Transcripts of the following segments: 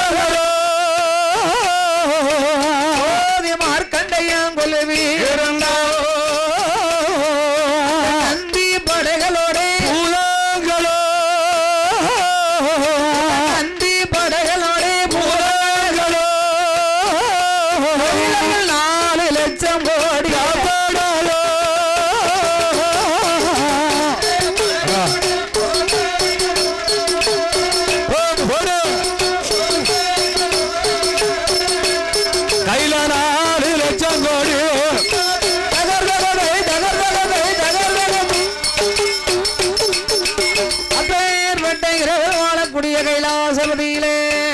ஓதி மார்க்கண்டையான் கொல்லுவி நந்தி படைகளோட நந்தி படைகளோட நாலு லட்சம் கோடி கையில நாலு லட்சம் கோடி தகர்தகதை, தகர்தகதை, தகர்தகதை. அப்பேற்பட்ட இரவு வாழக்கூடிய கைலாசபதியிலே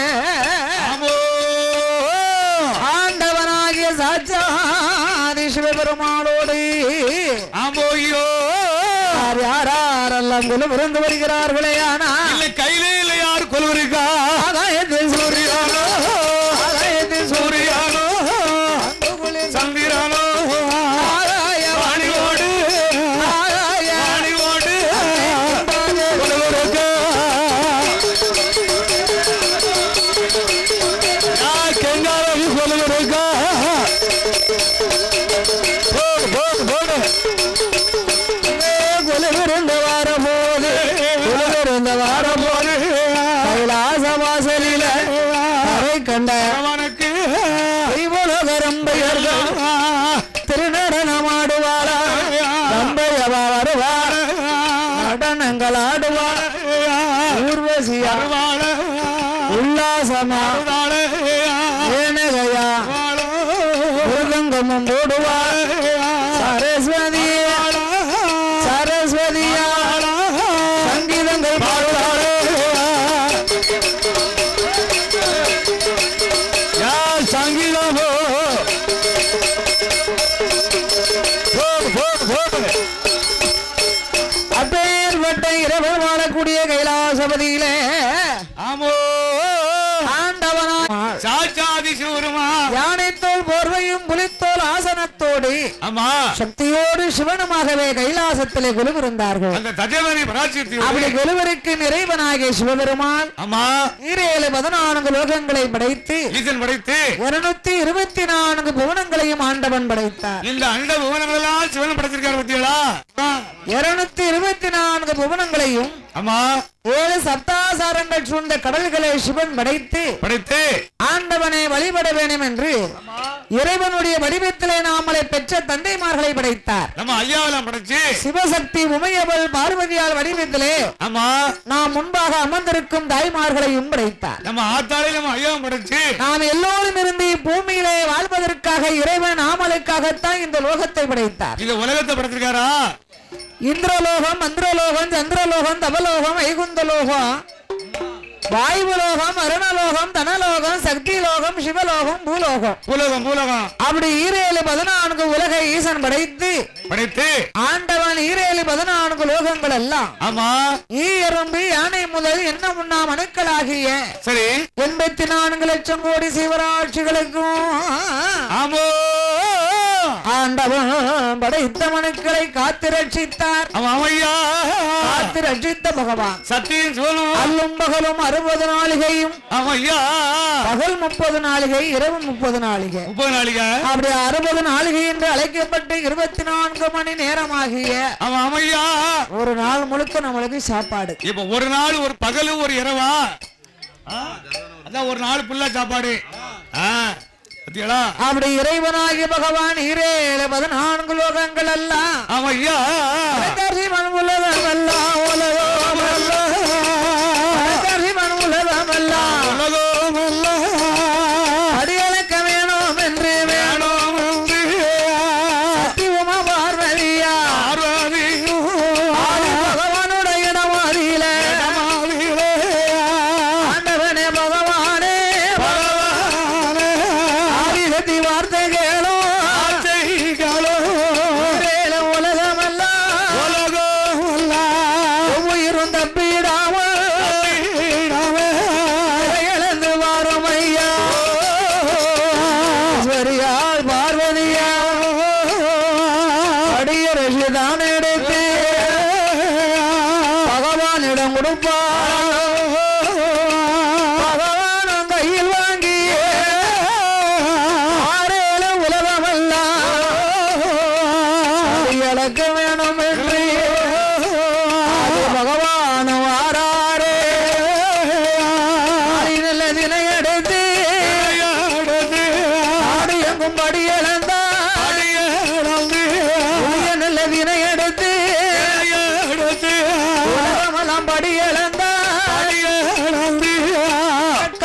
ஆண்டவனாகிய சாட்சாதி சிவபெருமானோடு ஆம்போயோ யார் யாரெல்லாம் குலவிருந்து வருகிறார்களே ஆனா இல்ல கையிலே இல்ல யார் கொல்வருக்கா ஆகாயத்தில் சூரியனோ ஆகாயத்தில் சூரியானோ சூரியனோ சந்திரானோ ஆகாய வாணியோடு ஆகாய வாணியோடு கொல்வருக்கா கெங்காரவி கொல்வருக்கா போடு போடு போடு குலவிருந்து வரபோது குலவிருந்து வரபோது கைலாச வாசலில கரை கண்ட அவனுக்கு ஐவுலகரம்பையர்கள் திருநடனமாடுவாரா ரம்பையவா வருவார் நடனங்கள் ஆடுவார் ஊர்வசியா உல்லாசமா ஏனகையா மிருதங்கமும் போடுவார் சரஸ்வதி சரஸ்வதியா சங்கீதங்கள் பாடுவார் சங்கீதமோ போடு போடு போடு அப்பேற்பட்ட இரவு வாழக்கூடிய கைலாசபதியிலே ஆமோ ஆண்டவனா சாட்சாதி சிவருமா யானைத்தோல் போர்வையும் புலித்தோல் ஆசனத்தோடு ஆமா சக்தியோடு சிவனுமாகவே கைலாசத்திலே குழுவிருந்தார்கள் அந்த தஜமணி பராசக்தி அப்படி குழுவருக்கு நிறைவனாகிய சிவபெருமான் ஆமா ஈரேழு பதினான்கு லோகங்களை படைத்து ஈசன் படைத்து இருநூத்தி இருபத்தி நான்கு புவனங்களையும் ஆண்டவன் படைத்தார் இந்த அண்ட புவனங்கள் எல்லாம் சிவன் படைச்சிருக்காரு பத்தியலா இருநூத்தி இருபத்தி நான்கு புவனங்களையும் ஆமா ஏழு சப்தாசாரங்கள் சூழ்ந்த கடல்களை சிவன் படைத்து படைத்து ஆண்டவனை வழிபட வேண்டும் என்று இறைவனுடைய வடிவத்திலே நாமளை பெற்ற தந்தைமார்களை படைத்தார் நம்ம ஐயாவெல்லாம் படைச்சு சிவசக்தி உமையவள் பார்வதியால் வடிவத்திலே ஆமா நாம் முன்பாக அமர்ந்திருக்கும் தாய்மார்களையும் படைத்தார் நம்ம ஆத்தாளி நம்ம ஐயாவும் படைச்சு நாம் எல்லோரும் இருந்து பூமியிலே வாழ்வதற்காக இறைவன் நாமளுக்காகத்தான் இந்த லோகத்தை படைத்தார் இந்த உலகத்தை படைச்சிருக்காரா இந்திரலோகம் மந்திரலோகம் சந்திரலோகம் தபலோகம் வைகுந்தலோகம் வாயுலோகம் அருணலோகம் தனலோகம் சக்தி லோகம் சிவலோகம் பூலோகம் பூலோகம் பூலோகம் அப்படி ஈரேழு பதினான்கு உலகை ஈசன் படைத்து படைத்து ஆண்டவன் ஈரேழு பதினான்கு லோகங்கள் எல்லாம் ஆமா ஈ எறும்பு யானை முதல் என்ன முன்னா மனுக்களாகிய சரி எண்பத்தி நான்கு லட்சம் கோடி சிவராட்சிகளுக்கும் ஆமோ ஆண்டவன் படைத்த மனுக்களை காத்து ரட்சித்தார் அவன் அமையா காத்து ரட்சித்த பகவான் சத்தியம் சொல்லணும் அல்லும் பகலும் அறுபது நாளிகையும் அமையா பகல் முப்பது நாளிகை இரவு முப்பது நாளிகை முப்பது நாளைக்கு அப்படி அறுபது நாளிகை என்று அழைக்கப்பட்டு இருபத்தி நான்கு மணி நேரமாகிய அவன் அமையா ஒரு நாள் முழுக்க நம்மளுக்கு சாப்பாடு இப்ப ஒரு நாள் ஒரு பகலு ஒரு இரவா ஆ? அதான் ஒரு நாள் ஃபுல்லா சாப்பாடு ஆ, பாத்தீங்களா அப்படி இறைவனாகிய பகவான் இரேழு பதினான்கு லோகங்கள் எல்லாம் அவன் ஐயா அனைத்தறிவன் உலகம் எல்லாம் உலகம் எல்லாம் அனைத்தறிவன் உலகம் எல்லாம் உலகம் எல்லாம் அடியளக்க வேணும் என்று வேணும் வேணும் என்று சக்தி உமா பார்வதியா பார்வதியும் ஆதி பகவானுடைய இடமாதியில இடமாவிலே ஆண்டவனே பகவானே பரவானே ஆதிசக்தி வார்த்தை கேளும் ஆசைகளோ இரேழு உலகம் எல்லாம் உலகம் எல்லாம்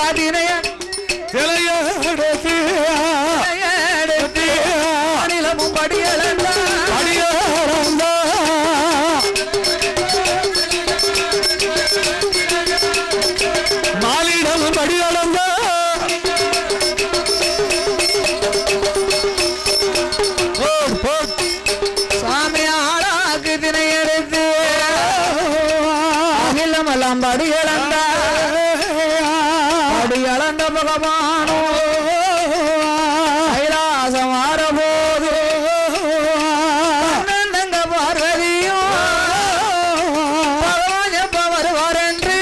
தினைய சிலையெடுத்து எடுத்து மாநிலமும் படியளந்தார் அடியாரந்தா. மாலிடம் படியளந்தா. Boat, boat. சுவாமி ஆளாக்கு தினை எடுத்து அகிலமெல்லாம் படியளந்தார் படியளந்த பகவானோ கைலாசம் ஆறபோது அண்ணந்தங்க பார்வதியும் பகவான் எப்ப வருவார் என்று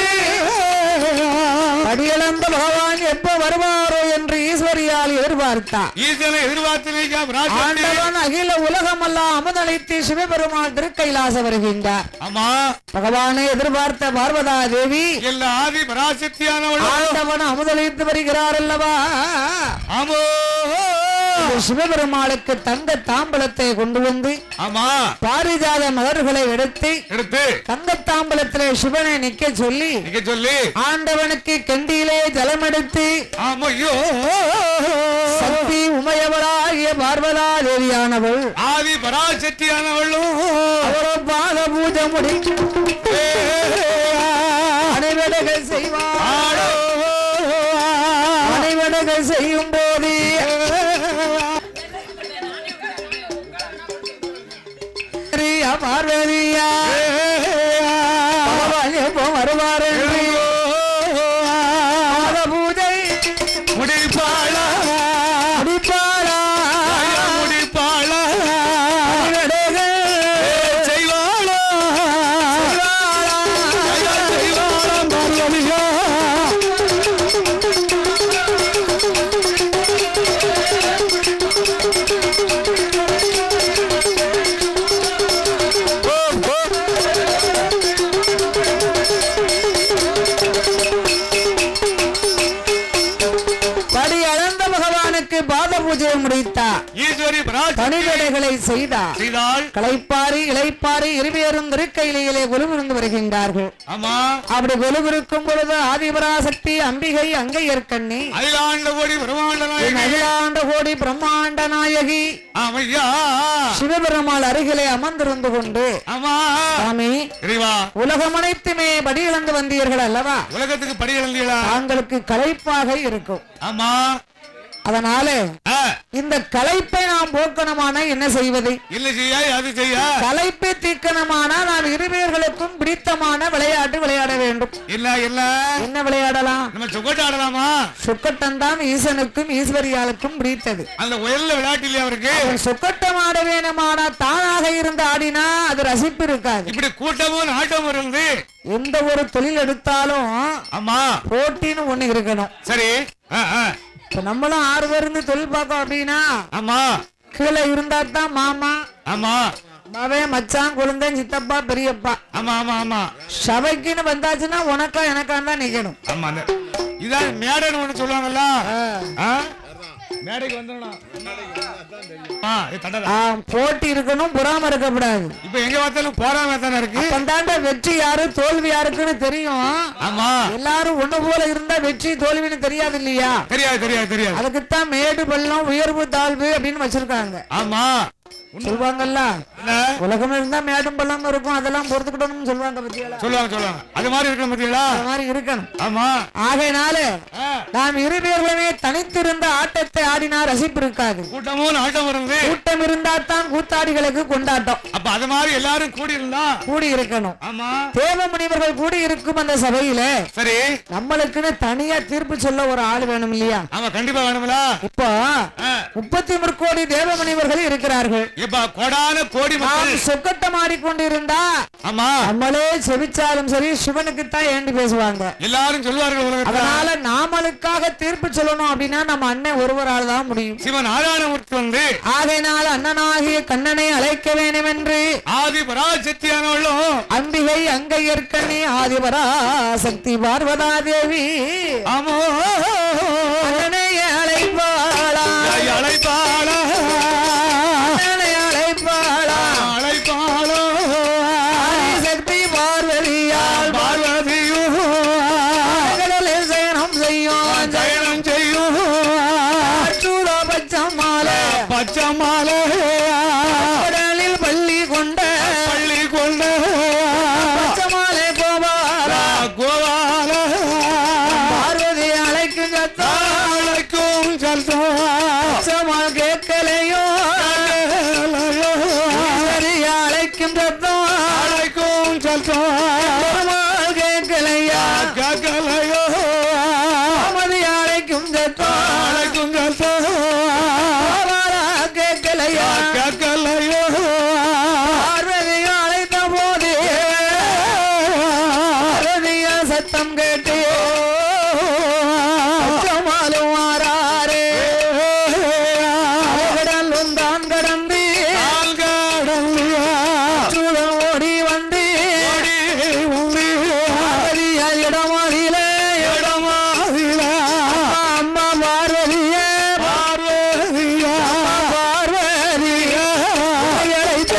படியளந்த பகவான் எப்ப வருவாரோ என்று ஈஸ்வரியால் எதிர்பார்த்தார் ஈசனை எதிர்பார்த்து நிற்க பிராட்டி. ஆண்டவன் அகில உலகமெல்லாம் அமுதளித்து சிவபெருமான் திருக்கைலாச வருகின்றார் ஆமா பகவானை எதிர்பார்த்த பார்வதா தேவி எல்லா ஆதி பராசக்தியானவள் ஆண்டவன் அமுதளித்து வருகிறார் அல்லவா ஆமோ இந்த சிவபெருமாளுக்கு தங்க தாம்பலத்தை கொண்டு வந்து ஆமா பாரிஜாத மலர்களை எடுத்து எடுத்து தங்க தாம்பலத்திலே சிவனை நிக்க சொல்லி நீங்க சொல்லி ஆண்டவனுக்கு கெண்டியிலே ஜலம் எடுத்து ஆமா ஐயோ சக்தி உமையவளாகிய பார்வதா தேவியானவள் ஆதி பராசக்தியானவளும் அவரோ பாத பூஜை முடித்து அனைவர்கள் செய்வார் ஆடோ. அனைவர்கள் செய்யும் போது பிரியா பார்வதியா பகவான் எப்போ வருவார் என்று பாத பூஜை முடிப்பாளா முடிப்பாளா முடிப்பாளா அனைவர்கள் செய்வாளா செய்வாளா பார்வதியா படி அளந்த பகவானுக்கு பாத பூஜையை முடித்தார் ஈஸ்வரி பராசக்தி பணிவிடைகளை செய்தார் செய்தாள் களைப்பாரி இளைப்பாரி இருவேரும் திருக்கையிலே கொலுவிருந்து வருகின்றார்கள் ஆமா அப்படி கொலுவிருக்கும் பொழுது ஆதிபராசக்தி அம்பிகை அங்கையற்கண்ணி அகிலாண்ட கோடி பிரமாண்ட என் நாயகி அகிலாண்ட கோடி பிரம்மாண்ட நாயகி ஆமையா சிவபெருமாள் அருகிலே அமர்ந்திருந்து கொண்டு ஆமா சாமி இறைவா உலகம் அனைத்துமே படி இழந்து வந்தீர்கள் அல்லவா உலகத்துக்கு படி இழந்தீங்களா தாங்களுக்கு களைப்பாக இருக்கும் ஆமா அதனால ஆ, இந்த களைப்பை நாம் போக்கணுமான என்ன செய்வது இல்ல செய்ய அது செய்ய களைப்பை தீக்கணுமானா நாம் இருவேர்களுக்கும் பிடித்தமான விளையாட்டு விளையாட வேண்டும் இல்ல இல்ல என்ன விளையாடலாம் நம்ம சொக்கோட்டு ஆடலாமா சொக்கட்டம் தான் ஈசனுக்கும் ஈஸ்வரியாளுக்கும் பிடித்தது அந்த உயர்ல விளையாட்டு இல்லையா அவருக்கு அவன் சொக்கட்டம் ஆட வேணுமானா தானாக இருந்து ஆடினா அது ரசிப்பு இருக்காது இப்படி கூட்டமும் நாட்டமும் இருந்து எந்த ஒரு தொழில் எடுத்தாலும் ஆமா போட்டின்னு ஒண்ணு இருக்கணும் சரி ஆ, ஆ. இப்ப நம்மளும் ஆறு பேர் இருந்து தொழில் பார்க்கோம் அப்படின்னா ஆமா கீழே இருந்தா தான் மாமா ஆமா மவன் மச்சான் குழந்தை சித்தப்பா பெரியப்பா ஆமா ஆமா ஆமா சபைக்குன்னு வந்தாச்சுன்னா உனக்கா எனக்கான் தான் நிக்கணும் ஆமா அந்த இதான் மேடைன்னு ஒண்ணு சொல்லுவாங்கல்ல ஆ. ஆ? மேடைக்கு வந்துடணும் ஆ, இது தண்டனை. ஆ, போட்டி இருக்கணும் புறாம இருக்கக்கூடாது இப்ப எங்க பார்த்தாலும் போறாம தானே இருக்கு அப்பந்தாண்ட வெற்றி யாரு தோல்வி யாருக்குன்னு தெரியும் ஆமா எல்லாரும் ஒண்ணு போல இருந்தா வெற்றி தோல்வின்னு தெரியாது இல்லையா தெரியாது தெரியாது தெரியாது அதுக்குத்தான் மேடு பள்ளம் உயர்வு தாழ்வு அப்படின்னு வச்சிருக்காங்க ஆமா சொல்லுவாங்கல்ல என்ன? உலகம் இருந்தா மேடும் பள்ளம் இருக்கும் அதெல்லாம் பொறுத்துக்கிட்டோம்னு சொல்லுவாங்க பத்தியால சொல்லுவாங்க சொல்லுவாங்க அது மாதிரி இருக்கணும் பாத்தீங்களா அந்த மாதிரி இருக்கணும் ஆமா ஆகையினால ஆ. நாம் இரு பேர்களுமே தனித்திருந்த ஆட்டத்தை ஆடினா ரசிப்பு இருக்காது கூட்டமும் நாட்டம் இருந்து கூட்டம் இருந்தா தான் கூத்தாடிகளுக்கு கொண்டாட்டம் அப்ப அது மாதிரி எல்லாரும் கூடி இருந்தா கூடி இருக்கணும் ஆமா தேவ முனிவர்கள் கூடி இருக்கும் அந்த சபையில சரி நம்மளுக்குன்னு தனியா தீர்ப்பு சொல்ல ஒரு ஆள் வேணும் இல்லையா ஆமா கண்டிப்பா வேணும்ல இப்போ ஆ. முப்பத்தி முற்கோடி தேவ முனிவர்கள் இருக்கிறார்கள் இப்ப கோடான கோடி நாம் மக்கள் சொக்கட்டம் ஆடிக்கொண்டிருந்தா ஆமா நம்மளே செவிச்சாலும் சரி சிவனுக்கு தான் ஏண்டி பேசுவாங்க எல்லாரும் சொல்லுவார்கள் உலகத்துல அதனால நாமளுக்காக தீர்ப்பு சொல்லணும் அப்படின்னா நம்ம அண்ணன் ஒருவரால் தான் முடியும் சிவன் நாராயணமூர்த்தி வந்து ஆகையினால் அண்ணனாகிய கண்ணனை அழைக்க வேண்டும் என்று ஆதி பராசக்தியானவளும் அம்பிகை அங்கையற்கண்ணி ஆதிபரா சக்தி பார்வதா தேவி ஆமோ அண்ணனை அழைப்பாளா அழைப்பாளா அண்ணனை அழைப்பாளா அழைப்பாளோ சக்தி பார்வதியால் பார்வதியும் கடலில் சயனம் செய்யும் சயனம் செய்யும் அச்சுத பச்சமாலை பச்சை மாலை கடலில் பள்ளி கொண்ட பள்ளி கொண்ட பச்சமாலை கோபாலா கோவால பார்வதி அழைக்கும் சத்தம் அழைக்கும் சத்தம் பச்சமால் கேட்கலையோ சரியா அழைக்கும் சத்தம் அழைக்கும் சத்தம் பெருமாள் கேட்கலையா ககலையோ அமைதி அழைக்கும் சத்தம் அழைக்கும் சத்தம் கோபாலா கேட்கலையா ககலையோ பார்வதி அழைத்த போது பார்வதியா சத்தம் கேட்டு பச்சமாலும் மாறாரே கடலும் தான் கடந்து சூழல் ஓடி வந்து பார்வதியா இடமாடியில அம்மா பார்வதியே பார்வதியா பார்வதியா அழைத்த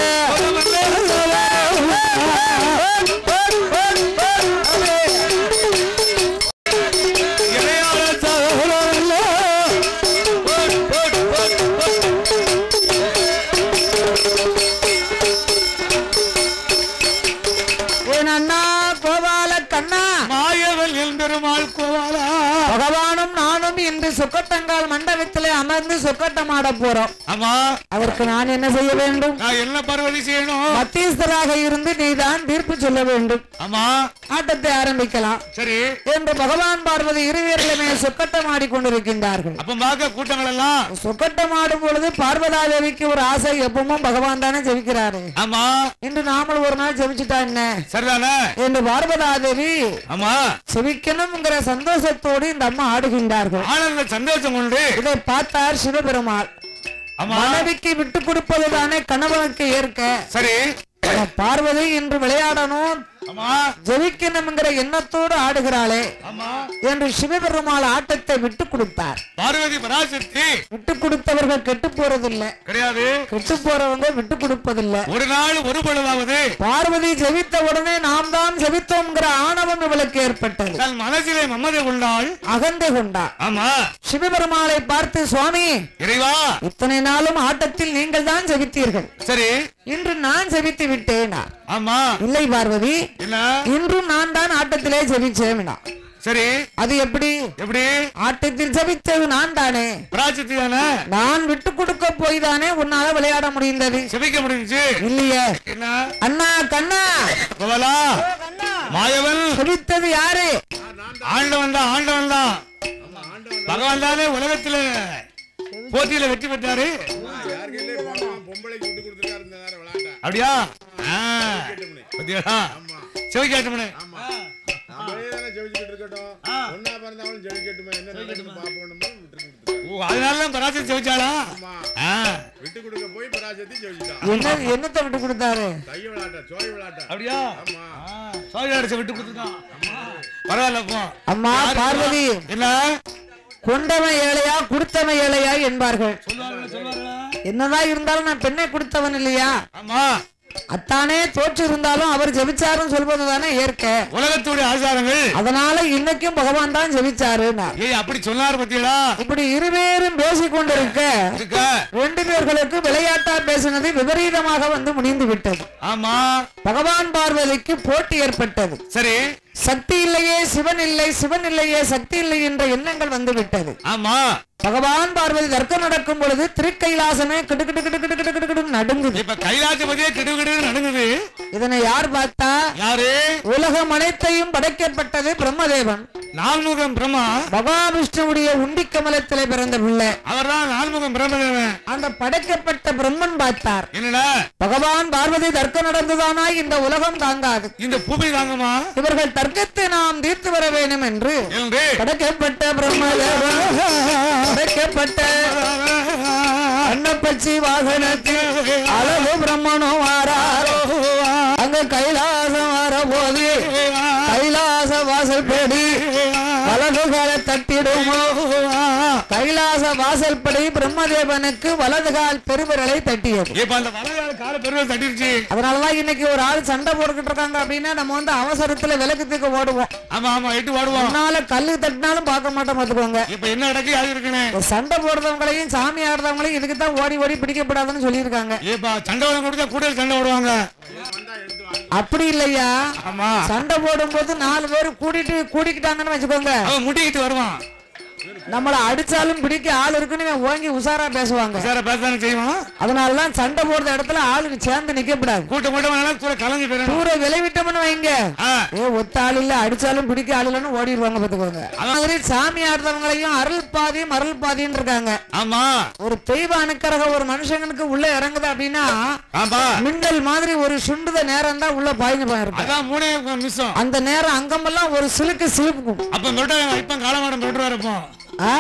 என் அண்ணா கோபால கண்ணா மாயவன் எம்பெருமாள் கோவாலா பகவானும் நானும் இன்று சுக்கட்டங்கால் மண்டபத்திலே அமர்ந்து சுக்கட்டமாட போறோம் ஆமா அதற்கு நான் என்ன செய்ய வேண்டும் நான் என்ன பர்வதி செய்யணும் மத்தியஸ்தராக இருந்து நீதான் தீர்ப்பு சொல்ல வேண்டும் ஆமா ஆட்டத்தை ஆரம்பிக்கலாம் சரி என்று பகவான் பார்வதி இருவர்களுமே சுக்கட்டம் ஆடிக்கொண்டிருக்கின்றார்கள் அப்ப பார்க்க கூட்டங்கள் எல்லாம் சுக்கட்டம் ஆடும் பொழுது பார்வதா தேவிக்கு ஒரு ஆசை எப்பவும் பகவான் தானே ஜெபிக்கிறாரு ஆமா இன்று நாமளும் ஒரு நாள் ஜெபிச்சுட்டா என்ன சரிதானே என்று பார்வதா தேவி ஆமா செவிக்கணும்ங்கிற சந்தோஷத்தோடு இந்த அம்மா ஆடுகின்றார்கள் ஆனந்த சந்தோஷம் உண்டு இதை பார்த்தார் சிவபெருமாள் ஆமா மனைவிக்கு விட்டு கொடுப்பதுதானே கணவனுக்கு ஏற்க சரி ஆனா பார்வதி இன்று விளையாடணும் ஆமா ஜெபிக்கணும்ங்கிற எண்ணத்தோடு ஆடுகிறாளே ஆமா என்று சிவபெருமாள் ஆட்டத்தை விட்டு கொடுத்தார் பார்வதி பராசக்தி விட்டு கொடுத்தவர்கள் கெட்டு போறதில்லை கிடையாது கெட்டு போறவங்க விட்டு கொடுப்பதில்லை ஒரு நாள் ஒரு பொழுதாவது பார்வதி ஜெபித்த உடனே நாம் தான் ஜெபித்தோம்ங்கிற ஆணவம் இவளுக்கு ஏற்பட்டது தன் மனசிலே மம்மதை கொண்டாள் அகந்தை கொண்டார் ஆமா சிவபெருமாளை பார்த்து சுவாமி இறைவா இத்தனை நாளும் ஆட்டத்தில் நீங்கள் தான் ஜெபித்தீர்கள் சரி இன்று நான் ஜெபித்து விட்டேனா ஆமா இல்லை பார்வதி என்ன இன்றும் நான் தான் ஆட்டத்திலே ஜெபிச்சேனா சரி அது எப்படி எப்படி ஆட்டத்தில் ஜெபித்தது நான் தானே பராசக்தி தானே நான் விட்டு கொடுக்க போய் தானே உன்னால விளையாட முடிந்தது செபிக்க முடிஞ்சுச்சு இல்லையே என்ன அண்ணா கண்ணா கோவலா மாயவன் ஜெபித்தது யாரு ஆண்டவன் தான் ஆண்டவன் தான் பகவான் தானே உலகத்துல போட்டியில வெற்றி பெற்றாரு யாருக்கையிலே பணம் பொம்பளைக்கு விட்டு கொடுத்துருக்காரு இந்த நேரம் விளையாட்டா அப்படியா ஆ. பாத்தியா சிவகேட்டமனு ஆமா நம்மளே தானே ஜெயிச்சுட்டு இருக்கட்டும் ஒன்னா பிறந்தாலும் ஜெயிக்கட்டுமே என்ன நடக்குது பாப்போம்னு விட்டு கொடுத்துருக்காரு ஓ அதனால தான் பராசக்தி சிவச்சாளா ஆமா ஆ. விட்டு கொடுக்க போய் பராசக்தி ஜெயிச்சுட்டான் என்ன என்னத்தை விட்டு கொடுத்தாரு தைய விளையாட்டா சோய் விளையாட்டா அப்படியா ஆமா சோழ அடிச்சு விட்டு கொடுத்துருக்கான் பரவாயில்ல அப்போ அம்மா பார்வதி என்ன கொண்டவன் ஏழையா கொடுத்தவன் ஏழையா என்பார்கள் சொல்லுவாங்களா சொல்லுவாங்களா என்னதான் இருந்தாலும் நான் பெண்ணை கொடுத்தவன் இல்லையா ஆமா அத்தானே தோற்று இருந்தாலும் அவர் ஜெபிச்சாருன்னு சொல்வது தானே ஏற்க உலகத்துடைய ஆச்சாரங்கள் அதனால இன்னைக்கும் பகவான் தான் ஜெபிச்சாருன்னா ஏய் அப்படி சொன்னாரு பத்தியடா இப்படி இருவேரும் பேசிக் கொண்டிருக்க இருக்க ரெண்டு பேர்களுக்கு விளையாட்டா பேசினது விபரீதமாக வந்து முடிந்து விட்டது ஆமா பகவான் பார்வதிக்கு போட்டி ஏற்பட்டது சரி சக்தி இல்லையே சிவன் இல்லை சிவன் இல்லையே சக்தி இல்லை என்ற எண்ணங்கள் வந்து விட்டது ஆமா பகவான் பார்வதி தர்க்கம் நடக்கும் பொழுது திருக்கைலாசமே கிடு கிடு கிடு கிடு கிடு கிடு கிடு நடுங்குது இப்ப கைலாசபதியே கிடுகிடு நடந்தது இதனை யார் பார்த்தா யாரு உலகம் அனைத்தையும் படைக்கப்பட்டது பிரம்மதேவன் நான்முகம் பிரம்மா மகாவிஷ்ணுவுடைய உண்டி கமலத்திலே பிறந்த பிள்ளை அவர்தான் நான்முகம் பிரம்மதேவன் அந்த படைக்கப்பட்ட பிரம்மன் பார்த்தார் என்னடா பகவான் பார்வதி தர்க்கம் நடந்துதானா இந்த உலகம் தாங்காது இந்த பூமி தாங்கம்மா இவர்கள் தர்க்கத்தை நாம் தீர்த்து வர வேண்டும் என்று என்று படைக்கப்பட்ட பிரம்மதேவன் படைக்கப்பட்ட அன்னப்பச்சி வாகனத்தில் அழகு பிரம்மனும் வாராரோ அங்க கைலாசம் வர போது கைலாச வாசல் பேடி வலதுகளை தட்டி தட்டிடுமோ கைலாச வாசல்படி பிரம்மதேவனுக்கு வலது கால் பெருவிரலை தட்டியது இப்ப அந்த வலகால கால பெருவில் தட்டிருச்சு அதனாலதான் இன்னைக்கு ஒரு ஆள் சண்டை போட்டுக்கிட்டு இருக்காங்க அப்படின்னா நம்ம வந்து அவசரத்துல விளக்கத்துக்கு ஓடுவோம் ஆமா ஆமா எட்டு வாடுவோம் முன்னால கல்லு தட்டினாலும் பார்க்க மாட்டோம் பாத்துக்கோங்க இப்ப என்ன நடக்கு அது இருக்குன்னு இந்த சண்டை போடுறவங்களையும் சாமி ஆடுறவங்களையும் இதுக்கு தான் ஓடி ஓடி பிடிக்கப்படாதுன்னு சொல்லியிருக்காங்க இப்ப சண்டை வளம் கொடுத்தா கூட சண்டை விடுவாங்க அப்படி இல்லையா ஆமா சண்டை போடும்போது நாலு பேர் கூட்டிட்டு கூடிக்கிட்டாங்கன்னு வச்சுக்கோங்க அவன் முட்டிக்கிட்டு வருவான் நம்மள அடிச்சாலும் பிடிக்க ஆள் இருக்குன்னு இவன் ஓங்கி உசாரா பேசுவாங்க சார பேசானே செய்வான் அதனாலதான் சண்டை போடுற இடத்துல ஆளுக்கு சேர்ந்து நிக்கப்படாது கூட்டம் கூட்டம் கூட கலந்து போயிடணும் தூர விளைவிட்டோம்னு வைங்க ஆ, ஏ ஒத்த ஆள் இல்ல அடிச்சாலும் பிடிக்க ஆள் இல்லைன்னு ஓடிடுவாங்க பாத்துக்கோங்க அது மாதிரி சாமி ஆடுறவங்களையும் அருள் பாதியும் அருள் பாதின்னு இருக்காங்க ஆமா ஒரு தெய்வ அனுக்கரக ஒரு மனுஷனுக்கு உள்ள இறங்குது அப்படின்னா ஆமா மின்னல் மாதிரி ஒரு சுண்டுத நேரம் தான் உள்ள பாய்ஞ்சு போயிருக்கும் அதான் மூணே நிமிஷம் அந்த நேரம் அங்கமெல்லாம் ஒரு சிலுக்கு சிலுப்புக்கும் அப்ப தொட்ட இப்ப காலமாடம் தொட்டுவாரு இப்போ ஆ?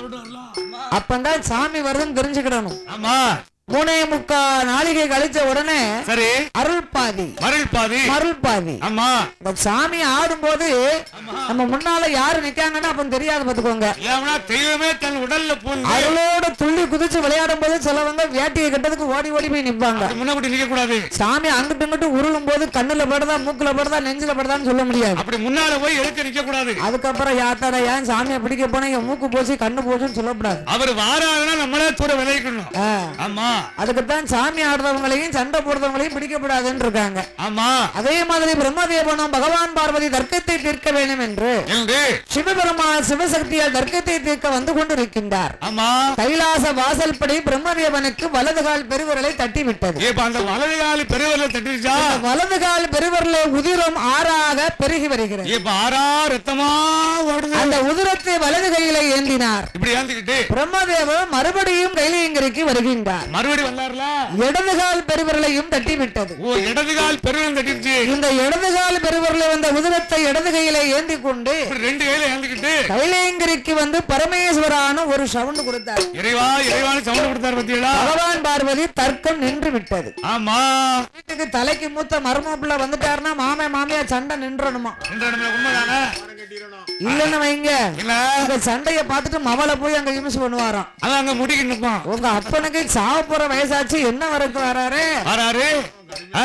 அப்பந்தான் சாமி வருதுன்னு தெரிஞ்சுக்கிடணும் ஆமா மூணே முக்கா நாளிகை கழிச்ச உடனே சரி அருள் பாதி மருள் பாதி அருள் பாதி ஆமா இந்த சாமி ஆடும்போது நம்ம முன்னால யாரு நிக்காங்கன்னு அப்ப தெரியாது பாத்துக்கோங்க ஏன்னா தெய்வமே தன் உடல்ல பூந்து அருளோட துள்ளி குதிச்சு விளையாடும் போது சிலவங்க வேட்டியை கட்டதுக்கு ஓடி ஓடி போய் நிப்பாங்க முன்னாடி நிக்க கூடாது சாமி அங்கிட்டு இங்கிட்டு உருளும் போது கண்ணுல படுதா மூக்குல படுதா நெஞ்சில படுதான்னு சொல்ல முடியாது அப்படி முன்னால போய் எடுக்க நிக்க கூடாது அதுக்கப்புறம் யாத்தாட ஏன் சாமியை பிடிக்க போனா என் மூக்கு போச்சு கண்ணு போச்சுன்னு சொல்லக்கூடாது அவர் வாராருன்னா நம்மளே தூர விளைவிக்கணும் ஆ. ஆமா அதுக்குத்தான் சாமி ஆடுறவங்களையும் சண்டை போடுறவங்களையும் பிடிக்கப்படாதுன்னு இருக்காங்க ஆமா அதே மாதிரி பிரம்மதேவனும் பகவான் பார்வதி தர்க்கத்தை தீர்க்க வேண்டும் என்று என்று சிவபெருமான் சிவசக்தியால் தர்க்கத்தை தீர்க்க வந்து கொண்டிருக்கின்றார் ஆமா கைலாச வாசல்படி பிரம்மதேவனுக்கு வலது கால் பெருவிரலை தட்டி விட்டது இப்ப அந்த வலது காலு பெரியவர்ல தட்டிருச்சா வலது கால் பெருவிரலை உதிரம் ஆறாக பெருகி வருகிறது இப்ப ஆறா ரத்தமா ஓடுது அந்த உதிரத்தை வலது கையில ஏந்தினார் இப்படி ஏந்துக்கிட்டு பிரம்மதேவன் மறுபடியும் கைலியங்கிரிக்கு வருகின்றார் மறுபடி வந்தாருல இடது கால் பெருவிரலையும் தட்டி விட்டது ஓ இடது கால் பெருவன் தட்டிருச்சு இந்த இடது கால் பெருவிரலை வந்த உதிரத்தை இடது கையில ஏந்தி கொண்டு இப்படி ரெண்டு கையில ஏந்துக்கிட்டு கைலேங்கிரிக்கு வந்து பரமேஸ்வரான ஒரு சவுண்ட் கொடுத்தார் இறைவா இறைவான சவுண்ட் கொடுத்தாரு பத்தியலா பகவான் பார்வதி தர்க்கம் நின்று விட்டது ஆமா வீட்டுக்கு தலைக்கு மூத்த மருமப்புள்ள வந்துட்டாருன்னா மாமே மாமியா சண்டை நின்றணுமா இந்த இடத்துல உண்மைதானே மரம் கட்டிடணும் இல்லன்னு வைங்க இல்ல இந்த சண்டைய பார்த்துட்டு மவளை போய் அங்க யூஸ் பண்ணுவாராம் அதான் அங்க முடிக்க நிற்பான் உங்க அப்பனுக்கு சாவ போற வயசாச்சு என்ன வரைக்கும் வராரு வராரு ஆ?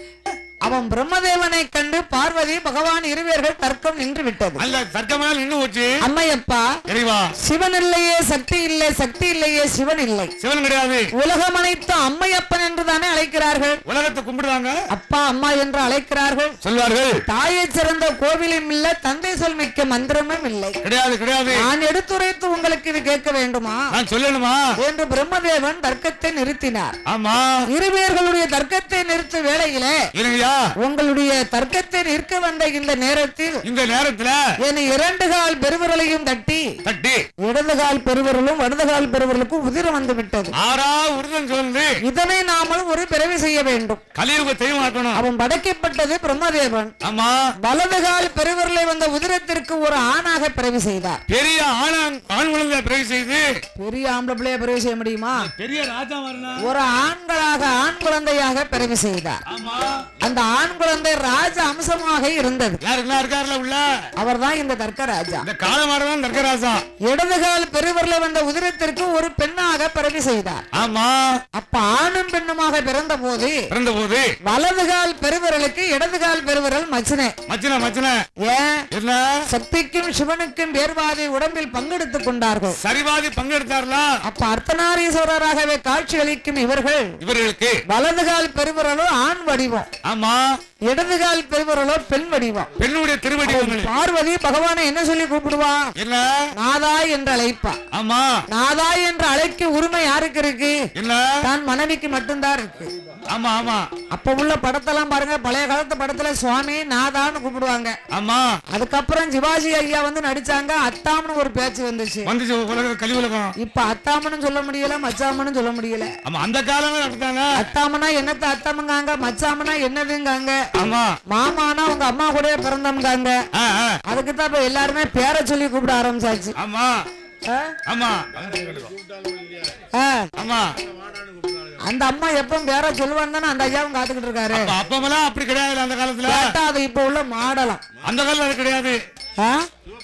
அவன் பிரம்மதேவனை கண்டு பார்வதி பகவான் இருவேர்கள் தர்க்கம் நின்று விட்டது அந்த தர்க்கமெல்லாம் நின்னு போச்சு அம்மையப்பா இறைவா சிவன் இல்லையே சக்தி இல்லை சக்தி இல்லையே சிவன் இல்லை சிவன் கிடையாது உலகம் அனைத்து அம்மையப்பன் என்று தானே அழைக்கிறார்கள் உலகத்தை கும்பிடுறாங்க அப்பா அம்மா என்று அழைக்கிறார்கள் சொல்வார்கள் தாயை சிறந்த கோவிலும் இல்ல தந்தை சொல் மிக்க மந்திரமும் இல்லை கிடையாது கிடையாது நான் எடுத்துரைத்து உங்களுக்கு இது கேட்க வேண்டுமா நான் சொல்லணுமா என்று பிரம்மதேவன் தர்க்கத்தை நிறுத்தினார் ஆமா இருவேர்களுடைய தர்க்கத்தை நிறுத்தும் வேளையிலே இருங்கய்யா உங்களுடைய தர்க்கத்தை நிற்க வந்த இந்த நேரத்தில் இந்த நேரத்துல என் இரண்டு கால் பெருவிரலையும் தட்டி தட்டி இடது கால் பெருவிரலும் வலது கால் பெருவிரலுக்கும் உதிரம் வந்து விட்டது ஆறா உருதம் சொல்லுது இதனை நாமல் ஒரு பிறவி செய்ய வேண்டும் கலியுக தெய்வமாக்கணும் அவன் படைக்கப்பட்டது பிரம்மதேவன் ஆமா வலது கால் பெருவிரலை வந்த உதிரத்திற்கு ஒரு ஆணாக பிறவி செய்தார் பெரிய ஆணா ஆண் குழந்தை பிறகு செய்து பெரிய ஆம்பளை பிள்ளைய பிறவி செய்ய முடியுமா பெரிய ராஜா வரணும் ஒரு ஆண்களாக ஆண் குழந்தையாக பிறவி செய்தார் ஆமா அந்த ஆண் குழந்தை ராஜ அம்சமாக இருந்தது யாரு என்ன இருக்காருல உள்ள அவர்தான் இந்த தர்க்க ராஜா இந்த காலமாடதான் தர்க்கராசா இடதுகால் பெருவிரலை வந்த உதிரத்திற்கு ஒரு பெண்ணாக பிறவி செய்தார் ஆமா அப்ப ஆணும் பெண்ணுமாக பிறந்த போது பிறந்த போது வலதுகால் பெருவிரலுக்கு இடதுகால் பெருவிரல் மச்சினே மச்சன மச்சன ஏன் என்ன சக்திக்கும் சிவனுக்கும் வேர்வாதி உடம்பில் பங்கெடுத்துக் கொண்டார்கள் சரிபாதி பங்கெடுத்தார்ல அப்ப அர்த்தநாரீஸ்வரராகவே காட்சி அளிக்கும் இவர்கள் இவர்களுக்கு வலதுகால் பெருவிரலோ ஆண் வடிவம் ஆமா இடதுகால் பெருவிரலோ பெண் வடிவம் பெண்ணுடைய திருவடிவங்கள் பார்வதி பகவானை என்ன சொல்லி கூப்பிடுவா என்ன நாதா என்று அழைப்பா ஆமா நாதா என்று அழைக்க உரிமை யாருக்கு இருக்கு என்ன தான் மனைவிக்கு மட்டும்தான் இருக்கு ஆமா ஆமா அப்ப உள்ள படத்தெல்லாம் பாருங்க பழைய காலத்து படத்துல சுவாமி நாதான்னு கூப்பிடுவாங்க ஆமா அதுக்கப்புறம் சிவாஜி ஐயா வந்து நடிச்சாங்க அத்தாம்னு ஒரு பேச்சு வந்துச்சு வந்துச்சு உலக கலி உலகம் இப்ப அத்தாமனும் சொல்ல முடியல மச்சாமனும் சொல்ல முடியல ஆமா அந்த காலமே அப்படித்தானே அத்தாமனா என்னத்த அத்தாமங்காங்க மச்சாமனா என்னதுங்காங்க ஆமா மாமானா உங்க அம்மா கூட பிறந்தவங்காங்க ஆ, ஆ. அதுக்கு தான் இப்ப எல்லாருமே பேரை சொல்லி கூப்பிட ஆரம்பிச்சாச்சு ஆமா ஆ? ஆமா கூப்பிட்டாலும் இல்லையா ஆ. ஆமா வாடான்னு கூப்பிட்டாங்க அந்த அம்மா எப்ப பேரை சொல்லுவான்னு தானே அந்த ஐயாவும் காத்துக்கிட்டு இருக்காரு அப்ப அப்பமெல்லாம் அப்படி கிடையாது அந்த காலத்துல கேட்டா அது இப்ப உள்ள மாடலாம் அந்த காலத்துல அது கிடையாது ஆ?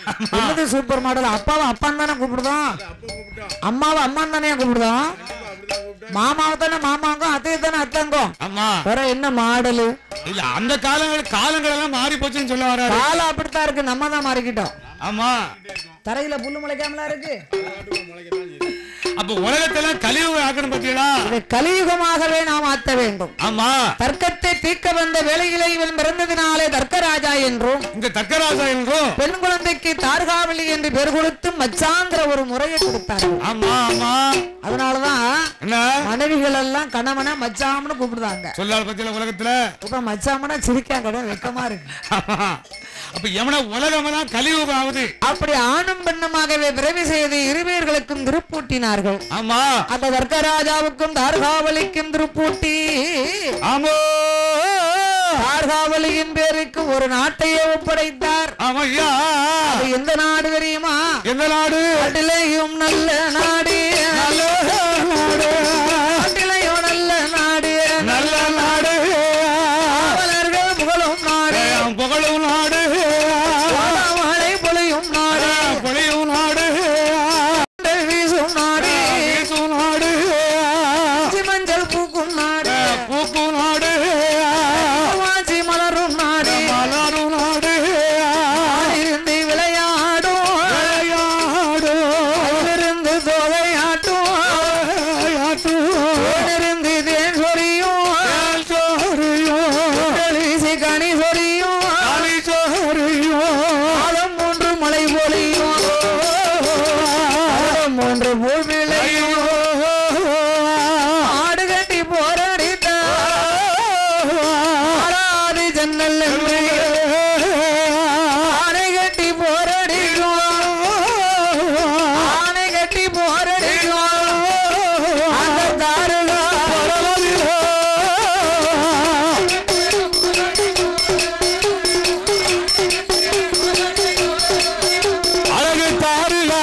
என்னது சூப்பர் மாடல் அப்பாவை அப்பான்னு தானே கூப்பிடுதோம் அப்ப கூப்பிட்டோம் அம்மாவை அம்மான்னு தானே கூப்பிடுதோம் அப்ப அப்படிதான் கூப்பிட்டோம் மாமாவை தானே மாமாங்கும் அத்தையை தானே அத்தங்கும் ஆமா வேற என்ன மாடலு இல்ல அந்த காலங்கள் காலங்கள் எல்லாம் மாறி போச்சுன்னு சொல்ல வராரு காலம் அப்படித்தான் இருக்கு நம்ம தான் மாறிக்கிட்டோம் ஆமா தரையில புல்லு முளைக்காமலா இருக்கு நாட்டுக்குள்ள முளைக்கத்தான் செய்யுது. அப்ப உலகத்தெல்லாம் கழிவு ஆக்கணும் பாத்தீங்களா இதை கலியுகமாகவே நாம் ஆத்த வேண்டும் ஆமா தர்க்கத்தை தீர்க்க வந்த வேளையிலே இவன் பிறந்ததினாலே தர்க்கராஜா என்றும் இந்த தக்கராசா என்றும் பெண் குழந்தைக்கு தார்காவலி என்று பெயர் கொடுத்து மச்சாங்கிற ஒரு முறையை கொடுத்தார்கள் ஆமா ஆமா அதனாலதான் என்ன மனைவிகள் எல்லாம் கணவனை மச்சாம்னு கூப்பிடுதாங்க சொல்லாத பத்தியில உலகத்துல இப்ப மச்சாமனா சிரிக்காங்க வெக்கமா இருக்கு ஆமா. அப்ப எவன உலகமெல்லாம் கலியுகம் ஆகுது அப்படி ஆணும் பெண்ணுமாகவே பிறவி செய்து இருவேர்களுக்கும் திருப்பூட்டினார்கள் ஆமா அந்த தர்க்கராஜாவுக்கும் தார்காவலிக்கும் திருப்பூட்டி ஆமோ தார்காவலியின் பேருக்கு ஒரு நாட்டையே ஒப்படைத்தார் ஆமா ஐயா அது எந்த நாடு தெரியுமா எந்த நாடு நாட்டிலேயும் நல்ல நாடு நல்ல நாடு நாட்டிலேயும் நல்ல நாடு நல்ல நாடு காவலர்கள் புகழும் நாடு ஏன் புகழும் நாடு மழை பொழியும் நாடு பொழியும் நாடு மண்டல் வீசும் நாடு வீசும் நாடு ஆச்சி மஞ்சள் பூக்கும் நாடு பூக்கும் நாடு வாசி மலரும் நாடு மலரும் நாடு இருந்து விளையாடும் விளையாடு இருந்து தொகையாட்டும் இருந்து தேன் சொரியும் வீசி கனி சொரியும் மாதம் மூன்று மழை பொழியும் மாதம் மூன்று பூ விளையும் ஆடு கட்டி போராடித்த ஆறாது ஜன்னல் என்று ஆணை கட்டி போராடிக்கும் ஆணை கட்டி போராடிக்கும் அந்த தாருகா அழகு தாருலா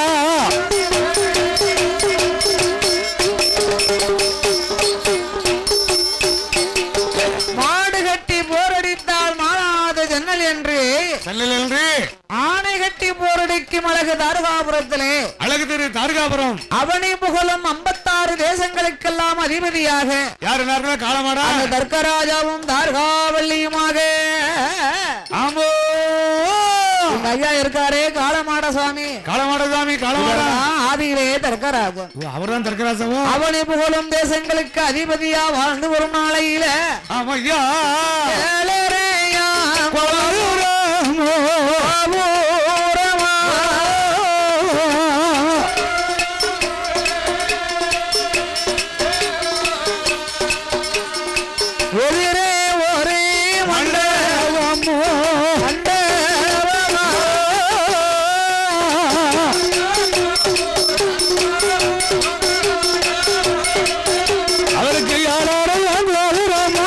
மாடு கட்டி போரடித்தால் மாறாத ஜன்னல் என்று செல்லல் என்று ஆணை கட்டி போரடிக்கும் அழகு தாருகாபுரத்திலே அழகு திரு தாருகாபுரம் அவனி புகழும் ஐம்பத்தாறு தேசங்களுக்கெல்லாம் அதிபதியாக யாரு நேரத்தில் காலமாடா அந்த தர்க்கராஜாவும் தார்காவல்லியுமாக ஆமோ எங்க ஐயா இருக்காரே காளமாட சுவாமி காலமாட சாமி காலமாடா இவர்தான் ஆதியிலே தர்க்கராஜன் அவர் தான் தர்க்கராசவும் அவனி புகழும் தேசங்களுக்கு அதிபதியா வாழ்ந்து வரும் நாளையில ஆமா ஐயா ஏழரையா கோபுரமோ. கோபுரமா. எதிரே ஒரே மண்டபமோ. மண்டபமா. அவருக்கு யாரோட கோபுரமோ.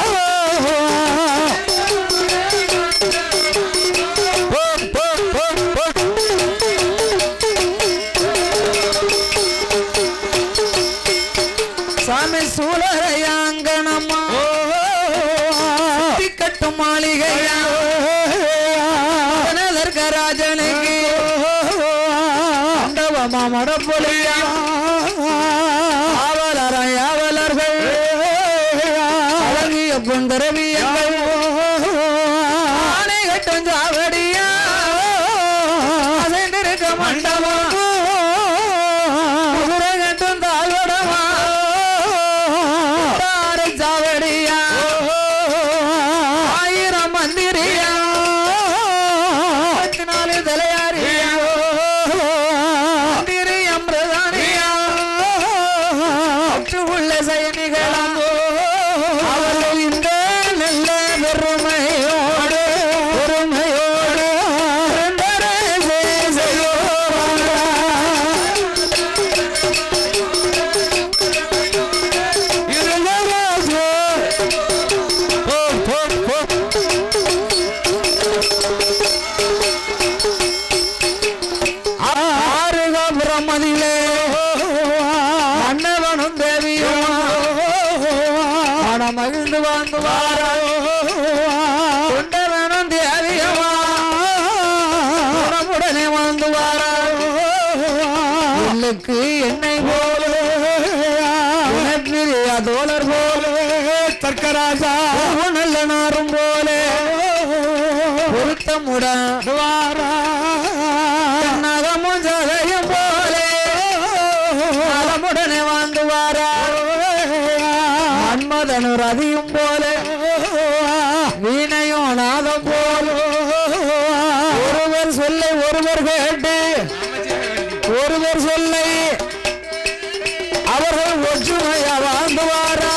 போ, போ, போ, போ. சாமி சூழலையாங்கனம்மா கட்டும் மாளிகையா கனகராஜனுக்கு மண்டபமா மடப்பொழியா ஆவலராய் ஆவலர்கள் அழகிய பொந்தரவியங்கள் ஆணை கட்டும் சாவடியா அசைந்திருக்க மண்டபம் குதிரை கட்டும் தாழ்வடமா தாரை சாவடியா ஆயிரம் மந்திரியா பத்து நாலு தலையாரியா மந்திரி அமிர்தானியா அற்று உள்ள சைனிகளாம் அவர்கள் இந்த நல்ல பெருமையோடு பெருமையோடு இரண்டரை செய்யோவாங்க. ஆறுகாபுரமதிலே மன்னவனும் தேவியும் மனம் மகிழ்ந்து வாழ்ந்து வார கொண்டவனும் தேவியமா உடனே நெல்லுக்கு எண்ணெய் போல உனப்பிரியா தோழர் போல தர்க்கராஜா நல்ல நாரும் போல பொருத்தமுடன் நகமும் ஜதையும் போல நலமுடனே வாழ்ந்து வாரா மன்மதனு ரதியும் போல வீணையும் நாதம் போல ஒருவர் சொல்லை ஒருவர் கேட்டு ஒருவர் சொல்லை அவர்கள் ஒற்றுமையா வாழ்ந்து வாரா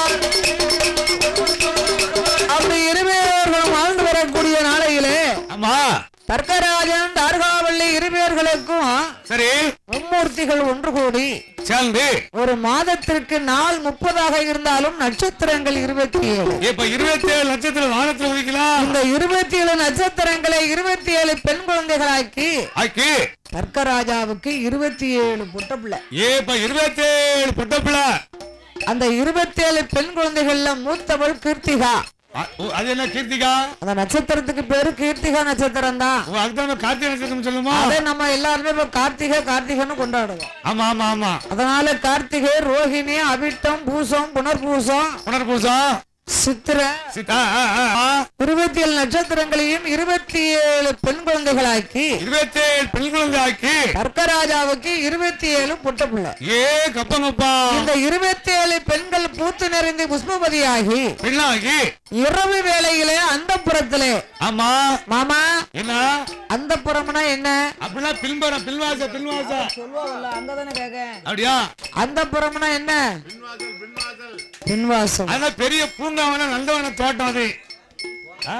அப்படி இருமையவர்கள் வாழ்ந்து வரக்கூடிய நாளையிலே ஆமா தர்க்கராஜன் தார்காவள்ளி இருமையர்களுக்கும் சரி மும்மூர்த்திகள் ஒன்று கூடி சேர்ந்து ஒரு மாதத்திற்கு நாள் முப்பதாக இருந்தாலும் நட்சத்திரங்கள் இருபத்தி ஏழு இப்ப இருபத்தி ஏழு நட்சத்திரம் வானத்துல உதிக்கலாம் இந்த இருபத்தி ஏழு நட்சத்திரங்களை இருபத்தி ஏழு பெண் குழந்தைகளாக்கி ஆக்கி தர்க்கராஜாவுக்கு இருபத்தி ஏழு புட்ட பிள்ளை ஏ இப்ப இருபத்தி ஏழு பொட்ட பிள்ளை அந்த இருபத்தி ஏழு பெண் குழந்தைகள்ல மூத்தவள் கீர்த்திகா அ- ஓ, அது என்ன கீர்த்திகா அந்த நட்சத்திரத்துக்கு பேரு கீர்த்திகா நட்சத்திரம் தான் ஓ, அதுதான் கார்த்திகை நட்சத்திரம் சொல்லுமா அதை நம்ம எல்லாருமே இப்ப கார்த்திகை கார்த்திகைன்னு கொண்டாடுவோம் ஆமா ஆமா ஆமா அதனால கார்த்திகை ரோஹிணி அவிட்டம் பூசம் புனர்பூசம் புனர்பூசம் சித்திரை சீதா ஆ, ஆ, ஆ. இருபத்தி ஏழு நட்சத்திரங்களையும் இருபத்தி ஏழு பெண் குழந்தைகளாக்கி இருபத்தி ஏழு பெண் குழந்தை ஆக்கி தர்க்கராஜாவுக்கு இருபத்தி ஏழு புட்ட பிள்ளை ஏ கப்பங்கப்பா இந்த இருபத்தி ஏழு பெண்கள் பூத்து நிறைந்து புஷ்பபதியாகி பெண்ணாகி இரவு வேளையிலே அந்த புறத்திலே ஆமா மாமா என்ன அந்த புறம்னா என்ன அப்படின்னா பின்புறம் பின்வாச பின்வாச சொல்லுவாங்கல்ல அங்கதானே கேக்க அப்படியா அந்த புறம்னா என்ன பின்வாசல் பின்வாசல் பின்வாசம் அதான் பெரிய பூங்காவன நந்தவன தோட்டம் அது ஆ?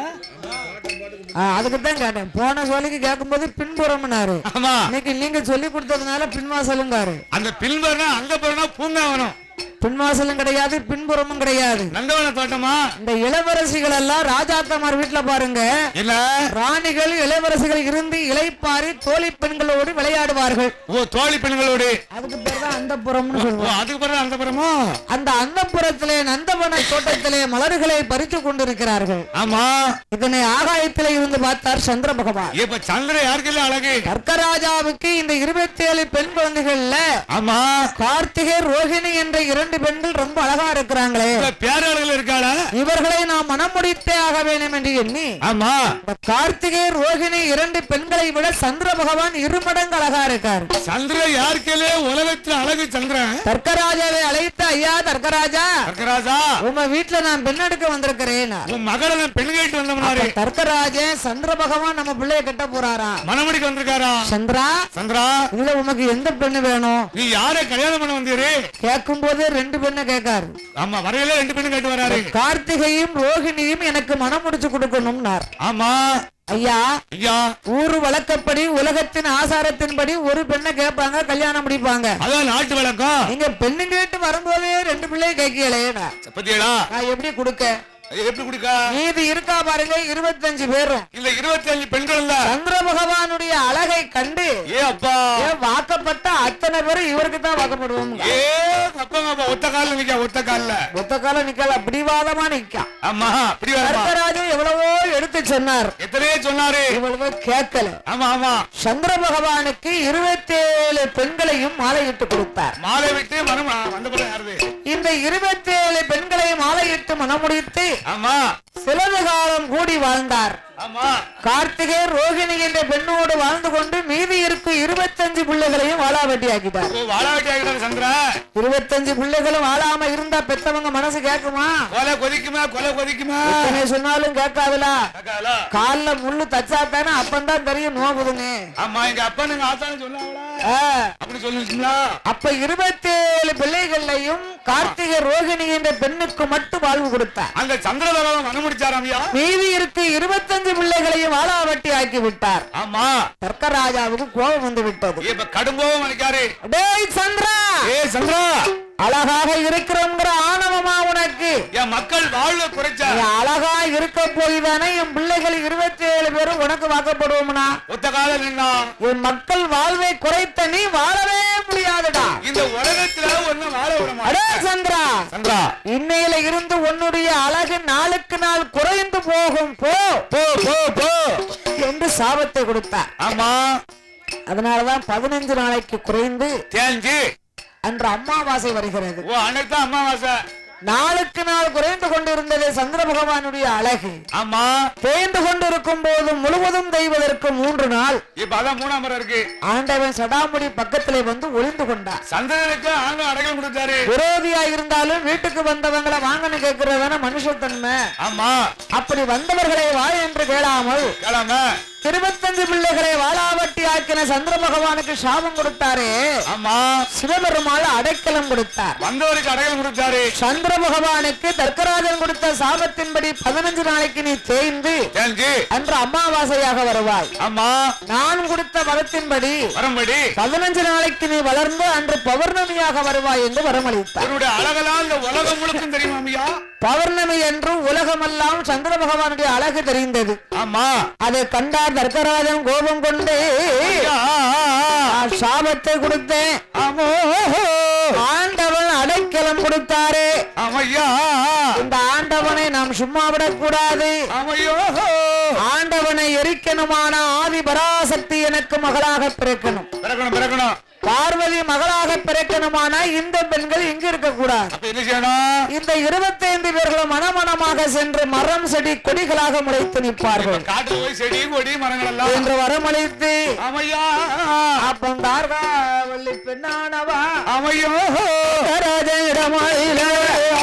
அதுக்கு தான் கேட்டேன் போன சொல்லிக்கு கேட்கும்போது பின்புறம்னாரு ஆமா இன்னைக்கு நீங்க சொல்லி கொடுத்ததுனால பின்வாசலுங்காரு அந்த பின்புறம்னா அங்க போறனா பூங்காவனம் பின்வாசலும் கிடையாது பின்புறமும் கிடையாது நந்தவன தோட்டமா இந்த இளவரசிகள் எல்லாம் ராஜாத்தமார் வீட்டுல பாருங்க இல்ல ராணிகள் இளவரசிகள் இருந்து இளைப்பாரி தோழி பெண்களோடு விளையாடுவார்கள் ஓ தோழி பெண்களோடு அதுக்கு பேர் தான் அந்த புறம்னு ஓ சொல்லுவோம் அதுக்கு பிறகு அந்த புறமும் அந்த அந்தப்புறத்திலே நந்தவன தோட்டத்திலே மலர்களை பறித்து கொண்டிருக்கிறார்கள் ஆமா இதனை ஆகாயத்திலே இருந்து பார்த்தார் சந்திர பகவான் இப்ப சந்திர யாருக்கு இல்ல அழகு கர்க்கராஜாவுக்கு இந்த இருபத்தி ஏழு பெண் குழந்தைகள்ல ஆமா கார்த்திகை ரோஹிணி என்ற இரண்டு பெண்கள் ரொம்ப அழகா இருக்கிறாங்களே இப்ப பேரழகுல இருக்காளா இவர்களை நாம் மனம் முடித்தே ஆக வேண்டும் என்று எண்ணி ஆமா இந்த கார்த்திகை ரோஹிணி இரண்டு பெண்களை விட சந்திர பகவான் இரு மடங்கு அழகா இருக்கார் சந்திர யாருக்கே உலகத்துல அழகு சந்திரன் தர்க்கராஜாவை அழைத்து ஐயா தர்க்கராஜா சக்கராஜா உங்க வீட்டுல நான் பெண் எடுக்க வந்திருக்கிறேன் உன் மகளை நான் பெண் கேட்டு வந்தவனாரு தர்க்கராஜன் சந்திர பகவான் நம்ம பிள்ளைய கட்ட போறாரா மணமடிக்கு வந்திருக்காரா சந்திரா சந்திரா இதுல உமக்கு எந்த பெண்ணு வேணும் நீ யாரை கல்யாணம் பண்ண வந்தீரு கேட்கும் போதே ரெண்டு பெண்ணை கேட்காரு ஆமா வரையில ரெண்டு பெண்ணு கேட்டு வராரு கார்த்திகையும் ரோஹிணியும் எனக்கு மனம் முடிச்சு கொடுக்கணும்னார் ஆமா ஐயா ஐயா ஊர் வழக்கப்படி உலகத்தின் ஆசாரத்தின்படி ஒரு பெண்ணை கேட்பாங்க கல்யாணம் முடிப்பாங்க அதான் நாட்டு வழக்கம் நீங்க பெண்ணு கேட்டு வரும்போதே ரெண்டு பிள்ளைய கேட்கலையே பத்தியடா நான் எப்படி கொடுக்க எப்படி குடிக்கா மீதி இருக்கா பாருங்க இருபத்தஞ்சு பேரும் இல்ல இருபத்தி அஞ்சு பெண்கள் இல்ல சந்திர பகவானுடைய அழகை கண்டு ஏ அப்பா ஏன் வாக்கப்பட்ட அத்தனை பேரும் இவருக்கு தான் வாக்கப்படுவோம் ஏ அப்பா அப்பா ஒத்த கால்ல நிக்க ஒத்த கால்ல ஒத்த காலம் நிக்கல பிடிவாதமா நிக்கா ஆமா அப்படி வரமா கர்த்தராஜன் எவ்வளவோ எடுத்து சொன்னார் எத்தனையோ சொன்னாரு இவ்வளவோ கேட்கல ஆமா ஆமா சந்திர பகவானுக்கு இருபத்தேழு பெண்களையும் மாலையிட்டு கொடுத்தார் மாலை விட்டு மனம் வந்த பிறகு யாருது இந்த இருபத்தேழு பெண்களையும் மாலையிட்டு மனமுடித்து ஆமா சிலது காலம் கூடி வாழ்ந்தார் ஆமா கார்த்திகை ரோகிணி என்ற பெண்ணோடு வாழ்ந்து கொண்டு மீதி இருக்கும் இருபத்தஞ்சு பிள்ளைகளையும் வாழாவட்டி ஆக்கிட்டார் ஓ வாழாவட்டி ஆகிட்டாரு சந்திரா இருபத்தஞ்சு பிள்ளைகளும் வாழாம இருந்தா பெத்தவங்க மனசு கேக்குமா கொலை கொதிக்குமா கொலை கொதிக்குமா எத்தனை சொன்னாலும் கேட்காதுல அக்காலா. கால்ல முள்ளு தச்சாத்தானே அப்பந்தான் தெரியும் நோகுதுங்க ஆமா எங்க அப்பா எங்க ஆத்தானு சொன்னாங்களா ஆ, அப்படி சொல்லுச்சுங்களா அப்ப இருபத்தேழு பிள்ளைகள்லையும் கார்த்திகை ரோகிணி என்ற பெண்ணுக்கு மட்டும் வாழ்வு கொடுத்தார் அந்த சந்திர பகவான் மனம் முடிச்சாராமியா மீதி இருக்கு இருபத்தஞ்சு பிள்ளைகளையும் வாழாவட்டி ஆக்கி விட்டார் ஆமா தர்க்கராஜாவுக்கு கோபம் வந்து விட்டது இப்ப கடும்போவும் நினைக்காரு டேய் சந்திரா ஏ சந்திரா அழகாக இருக்கிறோங்கிற ஆணவமா உனக்கு என் மக்கள் வாழ்வை குறைச்சா நீ அழகா இருக்க போய்தானே என் பிள்ளைகள் இருபத்தி ஏழு பேரும் உனக்கு வாக்கப்படுவோம்னா ஒத்த காலம் நின்னா என் மக்கள் வாழ்வை குறைத்த நீ வாழவே முடியாதுடா இந்த உலகத்துல ஒண்ணு வாழ விட அடே மாட்டேன் சந்திரா சந்திரா இன்னையில இருந்து உன்னுடைய அழகு நாளுக்கு நாள் குறைந்து போகும் போ போ போ போ என்று சாபத்தை கொடுத்தார் ஆமா அதனாலதான் பதினஞ்சு நாளைக்கு குறைந்து தேஞ்சு அன்று அமாவாசை வருகிறது ஓ அன்னைக்கு தான் அமாவாசை நாளுக்கு நாள் குறைந்து கொண்டிருந்தது சந்திர பகவானுடைய அழகு ஆமா தேய்ந்து கொண்டிருக்கும் போது முழுவதும் தெய்வதற்கு மூன்று நாள் இப்ப அதான் மூணாம் முறை இருக்கு ஆண்டவன் சடாமுடி பக்கத்திலே வந்து ஒளிந்து கொண்டார் சந்திரனுக்கு ஆளும் அடக்கம் கொடுத்தாரு விரோதியா இருந்தாலும் வீட்டுக்கு வந்தவங்களை வாங்கன்னு கேட்கறதான மனுஷத்தன்மை ஆமா அப்படி வந்தவர்களை வா என்று கேளாமல் கேளாம இருபத்தஞ்சு பிள்ளைகளை வாளாவட்டி ஆக்கின சந்திர பகவானுக்கு சாபம் கொடுத்தாரே ஆமா சிவபெருமாள் அடைக்கலம் கொடுத்தார் வந்தவருக்கு அடக்கம் கொடுத்தாரு சந்திர பகவானுக்கு தர்க்கராஜன் கொடுத்த சாபத்தின்படி பதினஞ்சு நாளைக்கு நீ தேய்ந்து தேஞ்சு அன்று அமாவாசையாக வருவாய் ஆமா நான் கொடுத்த வரத்தின்படி வரும்படி பதினஞ்சு நாளைக்கு நீ வளர்ந்து அன்று பௌர்ணமியாக வருவாய் என்று வரமளித்தார் இவருடைய அழகெல்லாம் இந்த உலகம் முழுக்கும் தெரியுமா ஐயா பௌர்ணமி என்று உலகமெல்லாம் சந்திர பகவானுடைய அழகு தெரிந்தது ஆமா அதை கண்டார் தர்க்கராஜன் கோபம் கொண்டு ஐயா, நான் சாபத்தை கொடுத்தேன் ஆமோ ஆண்டவன் அடைக்கலம் கொடுத்தாரே ஆமையா இந்த ஆண்டவனை நாம் சும்மா விடக்கூடாது ஆமையோ ஆண்டவனை எரிக்கணுமான ஆதி பராசக்தி எனக்கு மகளாக பிறக்கணும் பிறக்கணும் பிறக்கணும் பார்வதி மகளாக பிறக்கணுமானா இந்த பெண்கள் இங்கு இருக்கக்கூடாது அப்ப என்ன செய்யணும் இந்த இருபத்தைந்து பேர்களும் மனமனமாக சென்று மரம் செடி கொடிகளாக முளைத்து நிற்பார்கள் காட்டு போய் செடி கொடி மரங்கள் எல்லாம் என்று வரமளித்து ஆமையா அப்பந்தார்காவல்லி பெண்ணானவா ஆமையோ ராஜயிடமாயிலே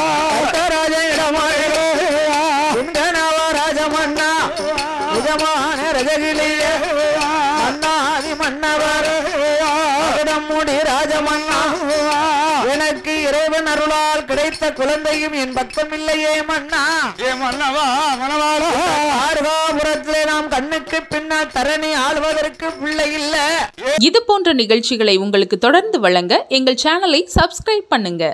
ராஜயிடமாயிலே உங்கனவா ராஜமன்னா நிஜமான ரஜகிலியே மன்னாதி மன்னவர் முடி ராஜமன்னா எனக்கு இறைவன் அருளால் கிடைத்த குழந்தையும் என் பக்கம் இல்லையே மன்னா ஏ மன்னவா மனவாளா ஆர்காபுரத்திலே நாம் கண்ணுக்கு பின்னால் தரணி ஆள்வதற்கு பிள்ளை இல்ல இது போன்ற நிகழ்ச்சிகளை உங்களுக்கு தொடர்ந்து வழங்க எங்கள் சேனலை சப்ஸ்கிரைப் பண்ணுங்க